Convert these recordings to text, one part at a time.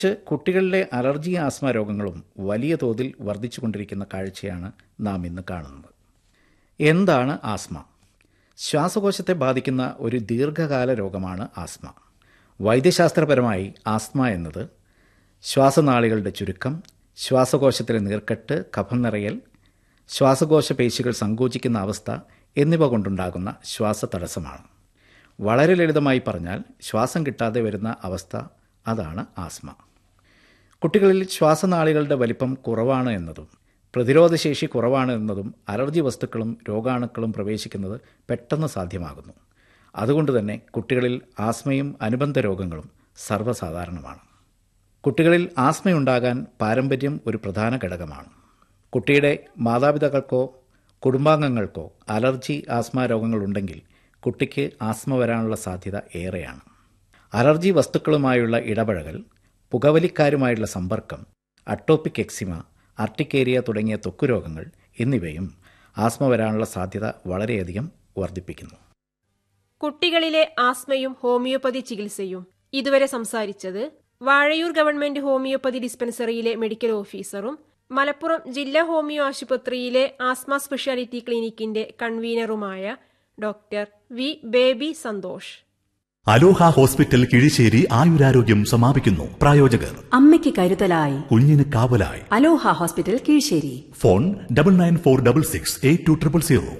മറിച്ച് കുട്ടികളിലെ allergy asthma രോഗങ്ങളും വലിയ തോതിൽ വർദ്ധിച്ചുകൊണ്ടിരിക്കുന്ന കാഴ്ചയാണ് നാം ഇന്ന് കാണുന്നത് എന്താണ് ആസ്മ ശ്വാസകോശത്തെ ബാധിക്കുന്ന ഒരു ദീർഘകാല രോഗമാണ് ആസ്മ വൈദ്യശാസ്ത്രപരമായി ആസ്മ എന്നത് ശ്വാസനാളികളുടെ ചുരുക്കം ശ്വാസകോശത്തിലെ നീർക്കെട്ട് കഫം നിറയൽ ശ്വാസകോശ പേശികൾ സങ്കോചിക്കുന്ന അവസ്ഥ എന്നിവ കൊണ്ടുണ്ടാകുന്ന ശ്വാസതടസ്സമാണ് വളരെ ലളിതമായി പറഞ്ഞാൽ ശ്വാസം കിട്ടാതെ വരുന്ന അവസ്ഥ അതാണ് ആസ്മ കുട്ടികളിൽ ശ്വാസനാളികളുടെ വലിപ്പം കുറവാണ് എന്നതും പ്രതിരോധശേഷി കുറവാണ് എന്നതും അലർജി വസ്തുക്കളും രോഗാണുക്കളും പ്രവേശിക്കുന്നത് പെട്ടെന്ന് സാധ്യമാകുന്നു അതുകൊണ്ട് തന്നെ കുട്ടികളിൽ ആസ്മയും അനുബന്ധ രോഗങ്ങളും സർവ്വസാധാരണമാണ് കുട്ടികളിൽ ആസ്മയുണ്ടാകാൻ പാരമ്പര്യം ഒരു പ്രധാന ഘടകമാണ് കുട്ടിയുടെ മാതാപിതാക്കൾക്കോ കുടുംബാംഗങ്ങൾക്കോ അലർജി ആസ്മ രോഗങ്ങളുണ്ടെങ്കിൽ കുട്ടിക്ക് ആസ്മ വരാനുള്ള സാധ്യത ഏറെയാണ് അലർജി വസ്തുക്കളുമായുള്ള ഇടപഴകൽ പുകവലിക്കാരുമായുള്ള സമ്പർക്കം അട്ടോപ്പിക് എക്സിമ അർട്ടിക്കേരിയ തുടങ്ങിയ ത്വക്കുരോഗങ്ങൾ എന്നിവയും ആസ്മ വരാനുള്ള സാധ്യത വളരെയധികം വർദ്ധിപ്പിക്കുന്നു കുട്ടികളിലെ ആസ്മയും ഹോമിയോപ്പതി ചികിത്സയും ഇതുവരെ സംസാരിച്ചത് വാഴയൂർ ഗവൺമെന്റ് ഹോമിയോപ്പതി ഡിസ്പെൻസറിയിലെ മെഡിക്കൽ ഓഫീസറും മലപ്പുറം ജില്ലാ ഹോമിയോ ആശുപത്രിയിലെ ആസ്മ സ്പെഷ്യാലിറ്റി ക്ലിനിക്കിന്റെ കൺവീനറുമായ doctor V Baby Santhosh Aloha hospital Kizhisseri ആയുരാരോഗ്യം സമാപിക്കുന്നു പ്രായോജകർ അമ്മയ്ക്ക് കരുതലായി കുഞ്ഞിന് കാവലായി Aloha hospital Keezhseri phone double nine four double six eight two triple zero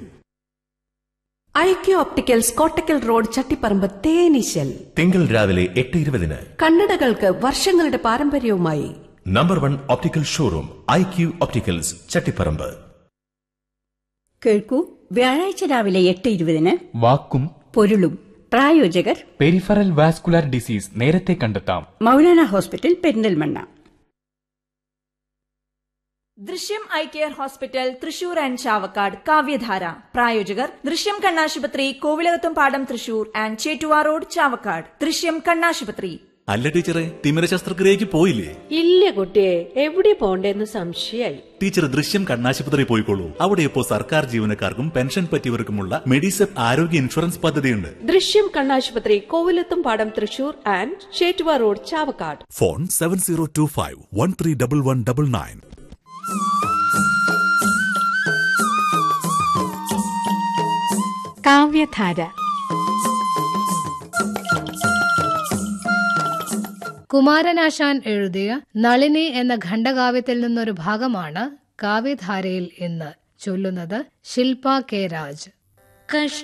IQ opticals Kottakkal road Chattiparamba തേനീശൽ തിങ്കൾ രാവിലെ എട്ട് ഇരുപതിന് കണ്ണടകൾക്ക് വർഷങ്ങളുടെ പാരമ്പര്യവുമായി number one optical showroom I Q opticals Chattiparamba കേൾക്കൂ വ്യാഴാഴ്ച രാവിലെ എട്ട് ഇരുപതിന് വാക്കും പൊരുളും പ്രായോജകർ പെരിഫറൽ വാസ്കുലാർ ഡിസീസ് നേരത്തെ കണ്ടെത്താം Maulana hospital Perinthalmanna Drishyam eye care hospital Thrissur and Chavakkad Kavyadhara പ്രായോജകർ ദൃശ്യം കണ്ണാശുപത്രി Kovilakathumpadam Thrissur and Chettuva road Chavakkad Drishyam കണ്ണാശുപത്രി അല്ല ടീച്ചറെ തിമിര ശസ്ത്രക്രിയക്ക് പോയില്ലേ ഇല്ല കുട്ടിയെ എവിടെ പോണ്ടെന്ന് സംശയായി ടീച്ചർ ദൃശ്യം കണ്ണാശുപത്രി പോയിക്കോളൂ അവിടെ ഇപ്പോൾ സർക്കാർ ജീവനക്കാർക്കും പെൻഷൻ പറ്റിയവർക്കുമുള്ള മെഡിസെപ് ആരോഗ്യ ഇൻഷുറൻസ് പദ്ധതിയുണ്ട് ദൃശ്യം കണ്ണാശുപത്രി Kovilakathumpadam Thrissur and Chettuva road Chavakkad phone seven zero two five one three double one double nine Kavyadhara Kumaranasan എഴുതിയ നളിനി എന്ന ഖണ്ഡകാവ്യത്തിൽ നിന്നൊരു ഭാഗമാണ് കാവ്യധാരയിൽ ഇന്ന് ചൊല്ലുന്നത് ശില്പ കെ രാജ് കഷ്ട